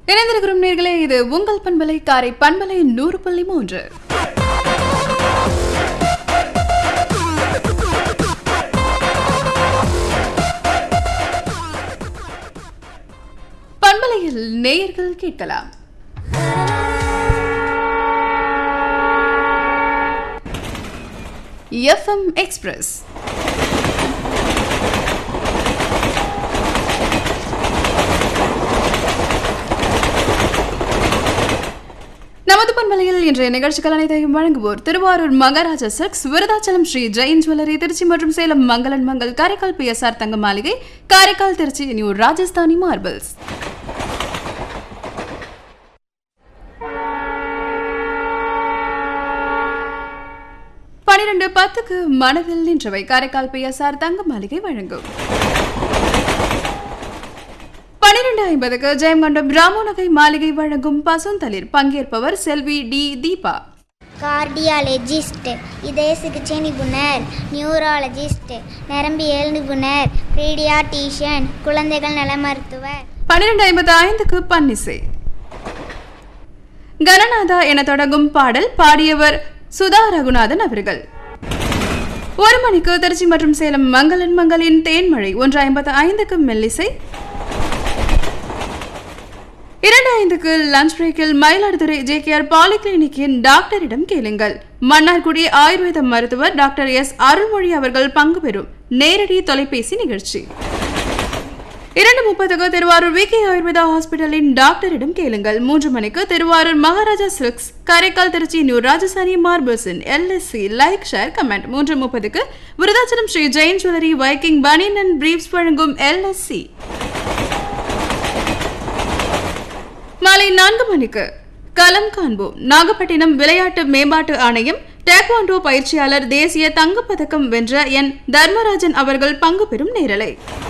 இணைந்திருக்கிறோம் நேர்களே இது உங்கள் பண்பலை காரை பண்பலை நூறு புள்ளி மூன்று பண்பலையில் நேயர்கள் கேட்கலாம் எஃப்எம் எக்ஸ்பிரஸ் நமது பண்பலையில் இன்றைய நிகழ்ச்சிகள் அனைத்தையும் வழங்குவோர் திருவாரூர் மகாராஜா சில்க்ஸ் விருதாச்சலம் ஸ்ரீ ஜெயின் ஜுவல்லரி திருச்சி மற்றும் சேலம் மங்களன் Mangal Karaikal PSR Thanga Maligai Karaikal Trichy new Rajasthani marbles பனிரெண்டு பத்துக்கு மனதில் நின்றவை காரைக்கால் பிஎஸ்ஆர் தங்க மாளிகை வழங்கும் பனிரெண்டு ஐம்பதுக்கு ஜெயங்கொண்டம் ராமோநகை மாளிகை வழங்கும் பசுந்தளிர் பங்கேற்பவர் செல்வி டி தீபா கார்டியாலஜிஸ்ட் இதய சிகிச்சை நிபுணர் நியூராலஜிஸ்ட் நரம்பியல் நிபுணர் பீடியாட்டிஷியன் குழந்தைகள் நல மருத்துவர் பன்னிரெண்டு ஐம்பது ஐந்துக்கு பன்னிசை கணநாதா என தொடங்கும் பாடல் பாடியவர் சுதா ரகுநாதன் அவர்கள் ஒரு மணிக்கு திருச்சி மற்றும் சேலம் மங்களன் மங்களின் தேன்மழை ஒன்று ஐம்பத்து ஐந்துக்கு மெல்லிசை இரண்டு ஐந்துக்கு லஞ்ச் பிரேக்கில் மயிலாடுதுறை ஜேகேஆர் பாலிகிளினிக்கின் டாக்டரிடம் கேளுங்கள் மன்னார்குடி ஆயுர்வேத மருத்துவர் டாக்டர் எஸ் அருள்மொழி அவர்கள் பங்கு பெறும் நேரடி தொலைபேசி நிகழ்ச்சி இரண்டு முப்பதுக்கு திருவாரூர் வி கே ஆயுர்வேதா ஹாஸ்பிட்டலின் டாக்டரிடம் கேளுங்கள் மூன்று மணிக்கு திருவாரூர் மகாராஜா சில்க்ஸ் காரைக்கால் திருச்சி நியூ ராஜஸ்தானி மார்பிள்ஸின் எல்எஸ்சி லைக் ஷேர் கமெண்ட் மூன்று முப்பதுக்கு விருதாச்சலம் ஸ்ரீ ஜெயின் ஜுவல்லரி வைக்கிங் பனியன் அண்ட் பிரீப்ஸ் வழங்கும் எல்எஸ்சி மாலை நான்கு மணிக்கு களம் காண்போம் நாகப்பட்டினம் விளையாட்டு மேம்பாட்டு ஆணையம் டேக்வாண்டோ பயிற்சியாளர் தேசிய தங்கப்பதக்கம் வென்ற என் தர்மராஜன் அவர்கள் பங்கு பெறும் நேரலை